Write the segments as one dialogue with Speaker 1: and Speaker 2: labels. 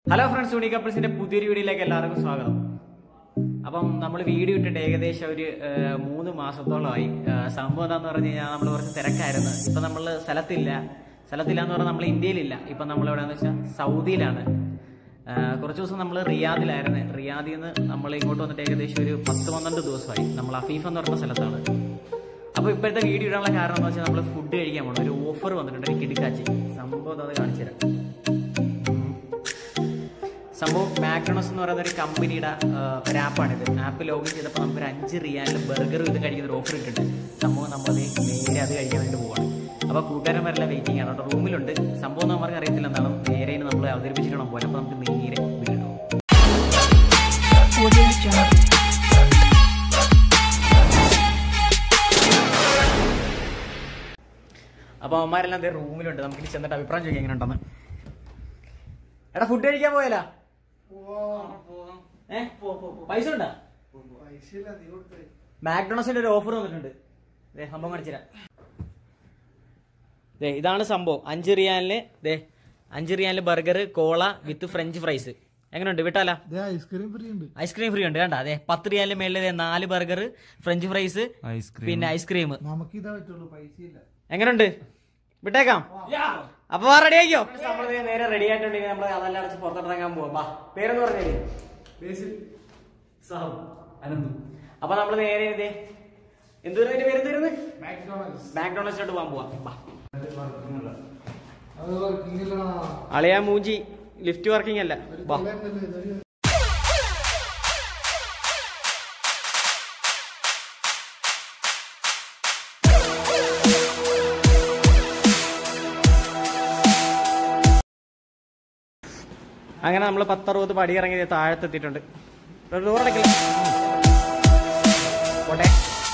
Speaker 1: Hello friends യൂണി കപ്പിൾസിന്റെ പുതിയൊരു വീഡിയോയിലേക്ക് എല്ലാവർക്കും സ്വാഗതം അപ്പം നമ്മൾ വീഡിയോ ഇട്ടിട്ട് ഏകദേശം ഒരു ആ, മൂന്ന് മാസത്തോളമായി ആ, സംഭവം എന്താന്ന് പറഞ്ഞു കഴിഞ്ഞാൽ നമ്മൾ കുറച്ച് തിരക്കായിരുന്നു ഇപ്പൊ നമ്മൾ സ്ഥലത്തില്ല സ്ഥലത്തില്ല എന്ന് പറഞ്ഞാൽ നമ്മൾ ഇന്ത്യയിലില്ല ഇപ്പൊ നമ്മൾ എവിടെയാന്ന് വെച്ചാൽ സൗദിയിലാണ് ആ, കുറച്ച് ദിവസം നമ്മൾ റിയാദിലായിരുന്നു റിയാദിൽ നിന്ന് നമ്മൾ ഇങ്ങോട്ട് വന്നിട്ട് ഏകദേശം ഒരു പത്ത് പന്ത്രണ്ട് ദിവസമായി നമ്മൾ അഫീഫ് എന്ന് പറഞ്ഞ സ്ഥലത്താണ് അപ്പോൾ ഇപ്പോഴത്തെ വീഡിയോ ഇടാനുള്ള കാരണം എന്ന് വെച്ചാൽ നമ്മൾ ഫുഡ് കഴിക്കാൻ പോകണം ഒരു ഓഫർ വന്നിട്ടുണ്ട് ഒരു കിടുക്കാച്ചി സംഭവം അത് കാണിച്ചു തരാം സംഭവം മാക്ഡോണസ് എന്ന് പറയുന്ന ഒരു കമ്പനിയുടെ ഒരു ആപ്പാണിത് ആപ്പ് ലോഗിൻ ചെയ്തപ്പോൾ നമുക്ക് ഒരു അഞ്ച് റിയാലിൽ ബർഗർ ഇത് കഴിക്കുന്ന ഒരു ഓഫർ ഇട്ടിട്ടുണ്ട് സംഭവം നമ്മൾ നേരെ അത് കഴിക്കാൻ വേണ്ടി പോവാണ് അപ്പോൾ കൂട്ടുകാരന്മാരെല്ലാം വെയിറ്റിംഗ് ആണ് കേട്ടോ റൂമിലുണ്ട് സംഭവം നമുക്ക് അറിയത്തില്ല എന്താണ് നേരെ നമ്മൾ അവതരിപ്പിച്ചിട്ട് പോലെ അപ്പോൾ നമുക്ക് നേരെ വീടും
Speaker 2: Audio Jungle.
Speaker 1: അപ്പോൾ അവന്മാരെല്ലാം ദേ റൂമിലുണ്ട് നമുക്ക് ഇനി ചെന്നിട്ട് അഭിപ്രായം ചോദിക്കാം എങ്ങനെ ഉണ്ടെന്ന് എടാ ഫുഡ് കഴിക്കാൻ പോയല്ല ഏ പൈസ ഉണ്ടാ മാക്ഡോണസിന്റെ ഒരു ഓഫർ വന്നിട്ടുണ്ട് ദേ സംഭവം കാണിച്ചുതരാം ദേ ഇതാണ് സംഭവം അഞ്ച് റിയാലിന് ദേ അഞ്ച് റിയാലിന് burger cola with french fries എങ്ങനെയുണ്ട് വിട്ടാല
Speaker 3: ഐസ്ക്രീം ഫ്രീ ഉണ്ട്
Speaker 1: ഐസ്ക്രീം ഫ്രീ ഉണ്ട് വേണ്ട അതെ പത്ത് റിയാലിന് മേളിൽ ദേ നാല് ബർഗർ ഫ്രഞ്ച് ഫ്രൈസ് പിന്നെ ഐസ്ക്രീം
Speaker 3: നമുക്ക് ഇതാ പറ്റുള്ളൂ പൈസ ഇല്ല
Speaker 1: എങ്ങനുണ്ട് വിട്ടേക്കാം അപ്പൊ റെഡി ആയിക്കോ നമ്മൾ നേരെ റെഡി ആയിട്ടുണ്ടെങ്കിൽ നമ്മൾ അതെല്ലാം അടച്ച് പുറത്തിറങ്ങാൻ പോവാം ബാ പേരെന്ന് പറഞ്ഞേ അനന്തു അപ്പൊ നമ്മൾ നേരെ ഇതേ എന്തൊരു പേര് തരുന്നത് മാക്ഡോണൽസിലോട്ട് പോകാൻ പോവാം ബാ.
Speaker 3: അത് വർക്കിംഗ് ഇല്ലടാ
Speaker 1: അളിയാ മൂഞ്ചി ലിഫ്റ്റ് വർക്കിംഗ് അല്ല ബാ
Speaker 3: കൊള്ളാന്നല്ലേ ഇതൊരു
Speaker 1: അങ്ങനെ നമ്മൾ പത്തറുപത് പടി ഇറങ്ങി ദേ താഴത്തെത്തിയിട്ടുണ്ട് ഡോറടക്കില്ല പോട്ടെ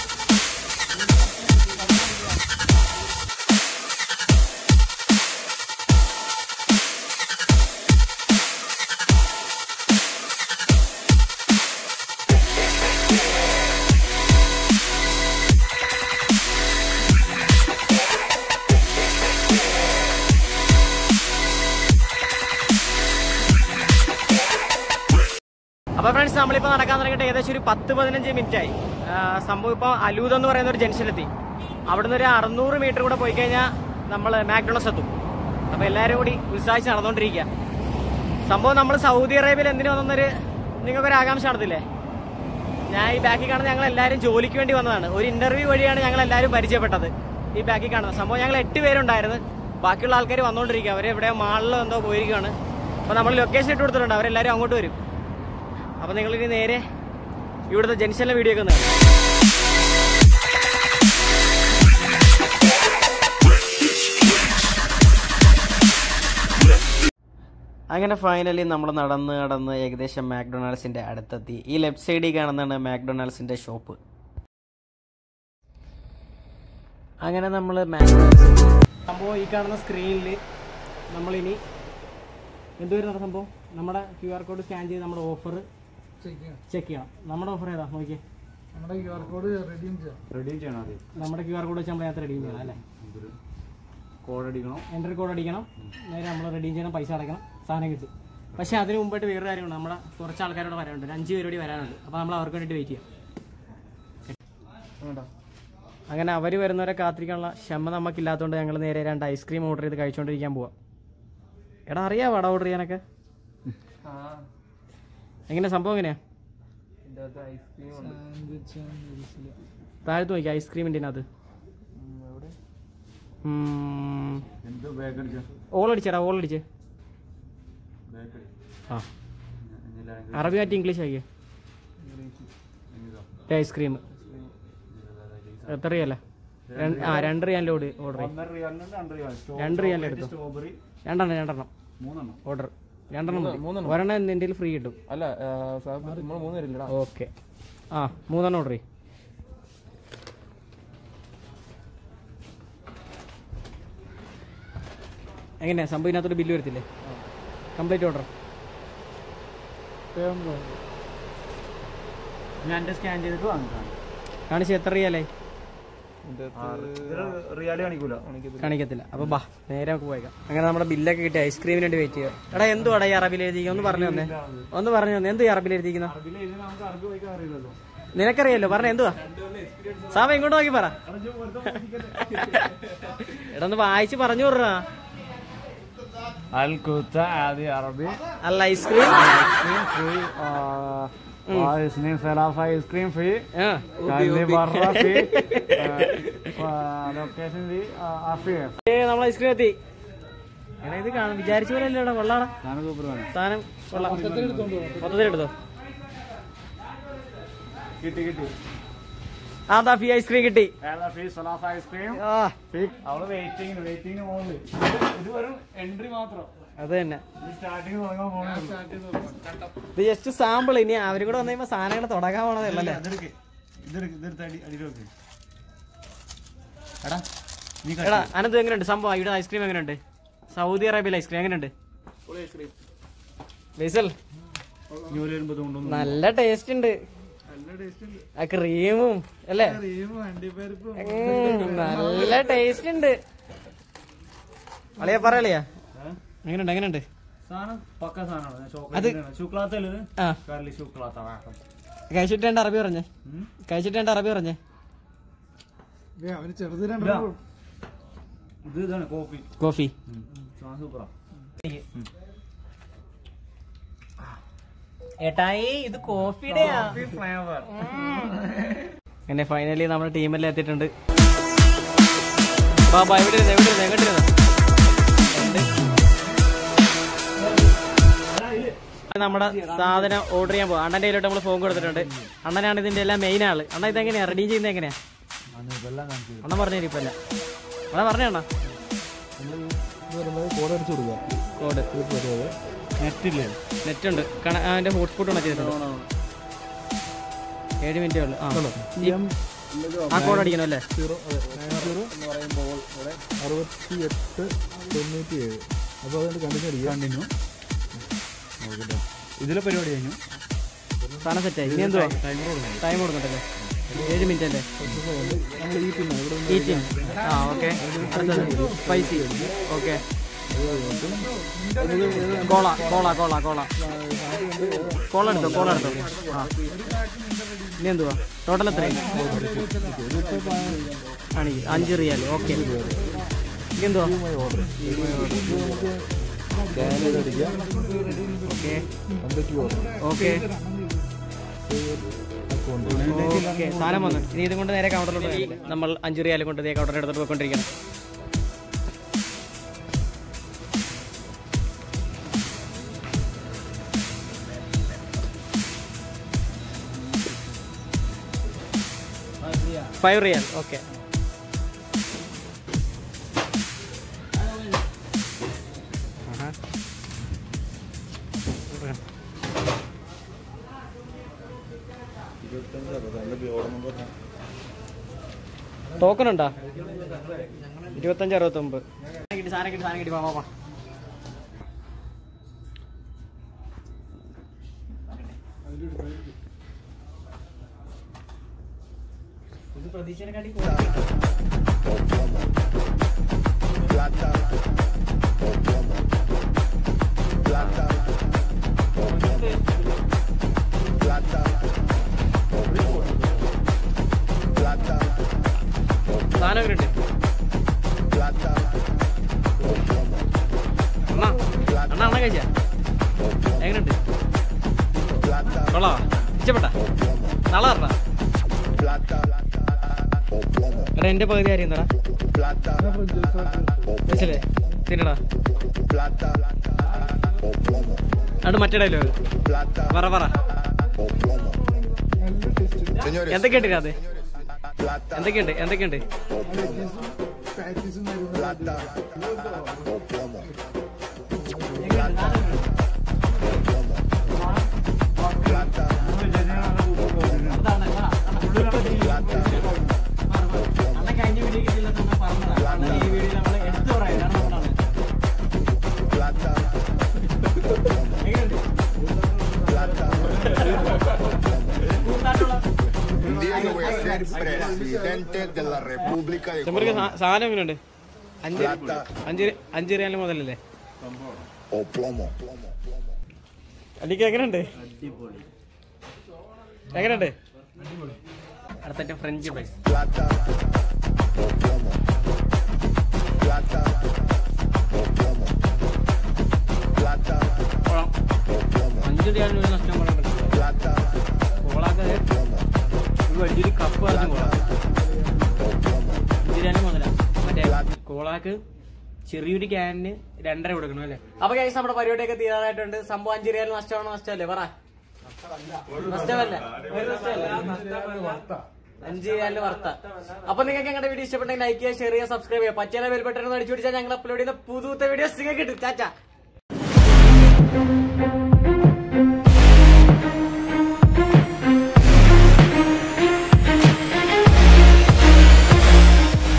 Speaker 1: അപ്പൊ ഫ്രണ്ട്സ് നമ്മളിപ്പോ നടക്കാൻ തുടങ്ങിയിട്ട് ഏകദേശം ഒരു പത്ത് പതിനഞ്ച് മിനിറ്റ് ആയി ആ, സംഭവം ഇപ്പൊ അലൂദ് എന്ന് പറയുന്ന ഒരു ജംഗ്ഷനിലെത്തി അവിടുന്ന് ഒരു അറുന്നൂറ് മീറ്റർ കൂടെ പോയി കഴിഞ്ഞാൽ നമ്മൾ മാക്ഡോണസ് എത്തും അപ്പൊ എല്ലാവരും കൂടി ഉത്സാഹിച്ച് നടന്നുകൊണ്ടിരിക്കുക സംഭവം നമ്മൾ സൗദി അറേബ്യയിൽ എന്തിനു വന്നൊരു നിങ്ങൾക്കൊരു ആകാംക്ഷ നടത്തില്ലേ ഞാൻ ഈ ബാക്കിൽ കാണുന്ന ഞങ്ങൾ എല്ലാവരും ജോലിക്ക് വേണ്ടി വന്നതാണ് ഒരു ഇന്റർവ്യൂ വഴിയാണ് ഞങ്ങൾ എല്ലാവരും പരിചയപ്പെട്ടത് ഈ ബാക്കിൽ കാണുന്നത് സംഭവം ഞങ്ങൾ എട്ട് പേരുണ്ടായിരുന്നു ബാക്കിയുള്ള ആൾക്കാർ വന്നുകൊണ്ടിരിക്കുക അവർ എവിടെ മാളിലോ എന്തോ പോയിരിക്കുകയാണ് അപ്പോൾ നമ്മൾ ലൊക്കേഷൻ ഇട്ട് കൊടുത്തിട്ടുണ്ട് അവരെല്ലാവരും അങ്ങോട്ട് വരും അപ്പോൾ നിങ്ങൾ ഇനി നേരെ ഇവിടുത്തെ ജംഗ്ഷനിലെ വീഡിയോ ഒക്കെ ഒന്ന് കാണും അങ്ങനെ ഫൈനലി നമ്മൾ നടന്ന് നടന്ന് ഏകദേശം മാക്ഡൊണാൾഡ്സിന്റെ അടുത്തെത്തി ഈ ലെഫ്റ്റ് സൈഡിൽ കാണുന്നതാണ് മാക്ഡൊണാൾഡ്സിന്റെ ഷോപ്പ് അങ്ങനെ നമ്മൾ സംഭവം ഈ കാണുന്ന സ്ക്രീനിൽ നമ്മളിനി എന്തുവരുന്ന സംഭവം നമ്മുടെ ക്യു ആർ കോഡ് സ്കാൻ ചെയ്ത് നമ്മുടെ ഓഫർ
Speaker 3: ചെക്ക് ചെയ്യാം
Speaker 1: ചെക്ക് ചെയ്യണം നമ്മുടെ ഓഫർ ഏതാ നോക്കിയേ
Speaker 3: നമ്മുടെ ക്യു ആർ കോഡ് റെഡീം ചെയ്യാം
Speaker 4: റെഡീം ചെയ്യണം ആദ്യം
Speaker 1: നമ്മുടെ ക്യു ആർ കോഡ് വെച്ച് നമ്മൾ അതിനകത്ത് റെഡീം ചെയ്യണം അല്ലേ
Speaker 4: കോഡ് അടിക്കണം
Speaker 1: എൻട്രി കോഡ് അടിക്കണം നേരെ നമ്മൾ റെഡീം ചെയ്യണം പൈസ അടയ്ക്കണം സാധനം കിട്ടും പക്ഷേ അതിന് മുമ്പായിട്ട് വേറൊരു കാര്യമുണ്ട് നമ്മളെ കുറച്ച് ആൾക്കാരോട് വരാനുണ്ട് ഒരു അഞ്ച് പേരോട് വരാനുണ്ട് അപ്പോൾ നമ്മൾ അവർക്ക് വേണ്ടിയിട്ട് വെയിറ്റ് ചെയ്യാം അങ്ങനെ അവർ വരുന്നവരെ കാത്തിരിക്കാനുള്ള ക്ഷമ നമുക്കില്ലാത്തതുകൊണ്ട് ഞങ്ങൾ നേരെ രണ്ട് ഐസ്ക്രീം ഓർഡർ ചെയ്ത് കഴിച്ചുകൊണ്ടിരിക്കാൻ പോവാം എടാ അറിയാവോ വട ഓർഡർ ചെയ്യാനൊക്കെ എങ്ങനെ സംഭവം എങ്ങനെയാ
Speaker 3: സാൻഡ്വിച്ച്
Speaker 1: താഴത്ത് നോക്കി ഐസ്ക്രീമിൻ്റെ അത്
Speaker 4: എന്ത് ബാഗ് അടിച്ചോ
Speaker 1: ഓൾ അടിച്ചേടാ ഓൾ അടിച്ചേ
Speaker 4: ബാഗ് അടി
Speaker 1: ആ
Speaker 4: എന്നില്ല
Speaker 1: അറബി മാറ്റി ഇംഗ്ലീഷ് ആക്കിയേ ഐസ്ക്രീം എത്ര റിയല്ലേ രണ്ട്- ആ രണ്ട് റിയാലിൻ്റെ ഓർഡർ ഓർഡർ ചെയ്യും
Speaker 4: ഒന്നര റിയാലിനുണ്ട് രണ്ട് റിയാൽ
Speaker 1: രണ്ട് റിയാലിൻ്റെ എടുത്തു
Speaker 4: സ്ട്രോബെറി
Speaker 1: രണ്ടെണ്ണം രണ്ടെണ്ണം
Speaker 4: മൂന്നെണ്ണം
Speaker 1: ഓർഡർ രണ്ടെണ്ണം മതി. ഒരെണ്ണം എൻ്റെ ഫ്രീ കിട്ടും
Speaker 4: അല്ല നമ്മൾ മൂന്ന് പേരില്ലടാ
Speaker 1: ഓക്കെ ആ മൂന്നെണ്ണം ഓർഡർ ചെയ്യും എങ്ങനെയാ സംഭവം ഇതിനകത്തോട്ട് ബില്ല് വരത്തില്ലേ കംപ്ലീറ്റ് ഓർഡർ ഞാൻ എൻ്റെ സ്കാൻ ചെയ്തിട്ട് വാങ്ങിക്കാം കാണിച്ച് എത്ര റിയാലായി
Speaker 4: റിയാലി കാണിക്കൂല
Speaker 1: കാണിക്കത്തില്ല അപ്പൊ ബാ നേരെ നമുക്ക് പോയേക്കാം അങ്ങനെ നമ്മുടെ ബില്ലൊക്കെ കിട്ടി ഐസ്ക്രീമിന് വേണ്ടി വെയിറ്റ് ചെയ്യാം എടാ എന്തുവാടാ ഈ അറബിൽ എഴുതിയിരിക്കുന്നത് ഒന്ന് പറഞ്ഞു തന്നെ ഒന്ന് പറഞ്ഞു തന്നെ എന്ത് ഈ അറബിൽ എഴുതിയിരിക്കുന്ന
Speaker 4: നമുക്ക് അറബി വായിക്കാൻ അറിയില്ലല്ലോ
Speaker 1: നിനക്കറിയാലോ പറഞ്ഞ എന്തുവാ സാമ ഇങ്ങോട്ട് നോക്കി പറ എടാ ഒന്ന് വായിച്ച് പറഞ്ഞു വിടറാ
Speaker 4: الكوتا هذه عربي
Speaker 1: അല്ല ഐസ്ക്രീം
Speaker 4: ايس كريم في اثنين ثلاثة ايس كريم في
Speaker 1: ആ
Speaker 4: اللي برا في لوكيشن في عفيف
Speaker 1: ഏ നമ്മൾ ഐസ്ക്രീം എത്തി എടാ ഇത് കാണാൻ വിചാരിച്ച പോലെ അല്ലേടാ കൊള്ളാടാ
Speaker 4: انا سوبر
Speaker 1: സാധനം കൊള്ളാം മൊത്തത്തിൽ എടുത്തോ
Speaker 4: കിട്ടി കിട്ടി
Speaker 1: ആ ദാ ഫി ഐസ്ക്രീം കിട്ടി
Speaker 4: ഏതാ ഫീ സലാഫ ഐസ്ക്രീം
Speaker 1: ആ
Speaker 4: അവള് വെയിറ്റിംഗ് വെയിറ്റിംഗിന് പോകുന്നത് ഇത് വെറും എൻട്രി മാത്രം
Speaker 1: അത് തന്നെ
Speaker 4: ഇത് സ്റ്റാർട്ടിങ് തുടങ്ങാൻ പോകുന്നത്
Speaker 1: ഇത് ജസ്റ്റ് സാമ്പിൾ ഇനി അവരും കൂടെ വന്നു കഴിയുമ്പോ സാധനങ്ങൾ തുടങ്ങാൻ പോണതേ ഉള്ളല്ലേ
Speaker 4: ഇതെടുക്ക് ഇതെടുക്ക് ഇതെടുത്ത് അടി അടിയിൽ വെക്ക് എടാ നീ
Speaker 1: എടാ അനന്ത് എങ്ങനെയുണ്ട് സംഭവം ഇവിടെ ഐസ്ക്രീം എങ്ങനെയുണ്ട് സൗദി അറേബ്യയിലെ ഐസ്ക്രീം എങ്ങനെയുണ്ട് ബേസൽ
Speaker 4: ജോലി വരുമ്പോ കൊണ്ടൊന്നും
Speaker 1: നല്ല ടേസ്റ്റ് ഉണ്ട് ആ ക്രീമും അല്ലേ
Speaker 3: അണ്ടിപ്പരിപ്പും
Speaker 1: ഉം, നല്ല ടേസ്റ്റ് ഉണ്ട് അളിയാ പറയളിയാ എങ്ങനെയുണ്ട് എങ്ങനെയുണ്ട്
Speaker 4: സാധനം പക്ക സാധനമാണ് ചോക്ലേറ്റ് ശുക്ലാത്തല്ലേ
Speaker 1: ആ
Speaker 4: കറലി ശുക്ലാത്ത വേണം
Speaker 1: കഴിച്ചിട്ട് രണ്ട് അറബി പറഞ്ഞേ കഴിച്ചിട്ട് രണ്ട് അറബി പറഞ്ഞേ
Speaker 3: അവന് ചെറുതിനാണ്
Speaker 4: ഇതാ. ഇത് ഇതാണ് കോഫി
Speaker 1: കോഫി
Speaker 4: സാധനം സൂപ്പറാ
Speaker 1: ഏട്ടായി ഇത് കോഫിയുടെയാ
Speaker 4: ഫ്ലേവർ
Speaker 1: അങ്ങനെ ഫൈനലി നമ്മുടെ ടീമെല്ലാം എത്തിയിട്ടുണ്ട് ബാബാ എവിടെ ഇരുന്ന് എവിടെ ഇരുന്ന് എങ്ങോട്ട് ഇരുന്ന് നമ്മുടെ സാധനം ഓർഡർ ചെയ്യാൻ പോകും അണ്ണന്റെ കയ്യിലോട്ട് നമ്മൾ ഫോൺ കൊടുത്തിട്ടുണ്ട് അണ്ണനാണ് ഇതിന്റെ എല്ലാം മെയിൻ ആള് അണ്ണ ഇതെങ്ങനെയാ റെഡി ചെയ്യുന്നത് എങ്ങനെയാ അണ്ണൻ പറഞ്ഞു തരും ഇപ്പൊ അല്ല അണ്ണ പറഞ്ഞ അണ്ണ
Speaker 3: കോഡ് അടിച്ചു കൊടുക്കുക
Speaker 1: കോഡ്
Speaker 4: നെറ്റില്ലേ
Speaker 1: നെറ്റ് ഉണ്ട് കണ- അതിന്റെ ഹോട്ട്സ്പോട്ട് കണക്ട് ചെയ്തിട്ടുണ്ട് ഏഴ് മിനിറ്റേ ഉള്ളു ആ ഈ- ആ കോഡ് അടിക്കണം അല്ലേ
Speaker 3: സീറോ സീറോ അറുപത്തി എട്ട് തൊണ്ണൂറ്റി ഏഴ് അപ്പോൾ അതുകൊണ്ട് കണ്ടിന്യൂ അടിക്കുക
Speaker 4: കണ്ടിന്യൂ ഇതിലെ പരിപാടി കഴിഞ്ഞു
Speaker 1: സാധനം സെറ്റായി ഇനി എന്തുവാ ടൈം കൊടുക്കണ്ടല്ലേ ഏഴ് മിനിറ്റ് അല്ലേ
Speaker 3: നമ്മൾ ഈ പിന്നെ ഇവിടെ
Speaker 1: ഈറ്റിംഗ് ആ okay spicy okay cola cola cola cola cola എടുത്തോ കോള എടുത്തോ ആ ഇനി എന്തുവാ ടോട്ടൽ എത്രയും ആണെങ്കിൽ അഞ്ച് റിയാൽ ഓക്കെ ഇനി എന്തുവാ
Speaker 3: സ്കാൻ ചെയ്ത് അടിക്കുക
Speaker 1: ഓക്കെ
Speaker 3: എന്തൊക്കെ ഓർഡർ
Speaker 1: ഓക്കെ
Speaker 3: അക്കൗണ്ട്
Speaker 1: ഓക്കെ സാധനം വന്നു ഇനി ഇതും കൊണ്ട് നേരെ കൗണ്ടറിലോട്ട് പോയി. നമ്മൾ അഞ്ച് റിയാൽ കൊണ്ട് ഇതേ കൗണ്ടറിൽ എടുത്തിട്ട് പോയിക്കൊണ്ടിരിക്കണം ഫൈവ് റിയാൽ ഓക്കെ ടോക്കൺ ഉണ്ടോ ഇരുപത്തഞ്ച് അറുപത്തൊമ്പത് കിട്ടി സാധനം കിട്ടി സാധനം കിട്ടി വാ വാ, വാ ഇത് പ്രതീക്ഷയെക്കാട്ടി സാധനം കിട്ടി അണ്ണാ അണ്ണാ അണ്ണ കഴിച്ച എങ്ങനെയുണ്ട് കൊള്ളാ ഇഷ്ടപ്പെട്ട നാളെ പറഞ്ഞ എടാ എന്റെ പകുതി കാര്യം എന്താടാ മനസ്സിലേ തിന്നടാ അത് മറ്റേ ഡയലോഗ് പറ പറ എന്തൊക്കെയുണ്ട് അത് എന്തൊക്കെയുണ്ട് എന്തൊക്കെയുണ്ട്
Speaker 3: പ്രാക്ടീസും
Speaker 2: Un día yo voy a ser presidente presidente de la República de
Speaker 1: ചെമ്പർക്ക്
Speaker 2: Colombia.
Speaker 1: സാധനം എങ്ങനെയുണ്ട് അഞ്ച്
Speaker 2: Plata
Speaker 1: അഞ്ച് അഞ്ച് റിയാലിന് മുതലല്ലേ
Speaker 2: o plomo. plomo, plomo.
Speaker 1: അല്ലിക്ക് എങ്ങനെയുണ്ട് എങ്ങനെയുണ്ട് അടുത്ത french fries
Speaker 2: Plata o plomo. Plata o plomo. Plata o plomo.
Speaker 1: അഞ്ച് റിയാലിന് ഒരു നഷ്ടം പറയാൻ പറ്റില്ല
Speaker 2: Plata
Speaker 1: കോളാക്ക്
Speaker 2: o plomo.
Speaker 1: ഒരു വലിയൊരു കപ്പ് പറഞ്ഞു കോളാക്ക്
Speaker 2: O plomo.
Speaker 1: അഞ്ച് റിയാലിന് മുതലാ മറ്റേ കോളാക്ക് ചെറിയൊരു ക്യാനിന് രണ്ടര കൊടുക്കണം അല്ലേ അപ്പൊ കഴിച്ച് നമ്മുടെ പരിപാടിയൊക്കെ തീരാറായിട്ടുണ്ട് സംഭവം അഞ്ച് റിയാൽ നഷ്ടമാണോ നഷ്ടമല്ലേ പറ നഷ്ടമല്ല ഒരു നഷ്ടമല്ല അഞ്ച് റിയാലിന് വർത്ത അപ്പൊ നിങ്ങൾക്ക് ഞങ്ങളുടെ വീഡിയോ ഇഷ്ടപ്പെട്ടെങ്കിൽ ലൈക്ക് ചെയ്യുക ഷെയർ ചെയ്യുക സബ്സ്ക്രൈബ് ചെയ്യുക പറ്റിയാലെ ബെൽ ബട്ടൺ അടിച്ചു പിടിച്ചാൽ ഞങ്ങൾ അപ്ലോഡ് ചെയ്യുന്ന പുതുത്തെ വീഡിയോസ് നിങ്ങൾക്ക് കിട്ടും ചാച്ച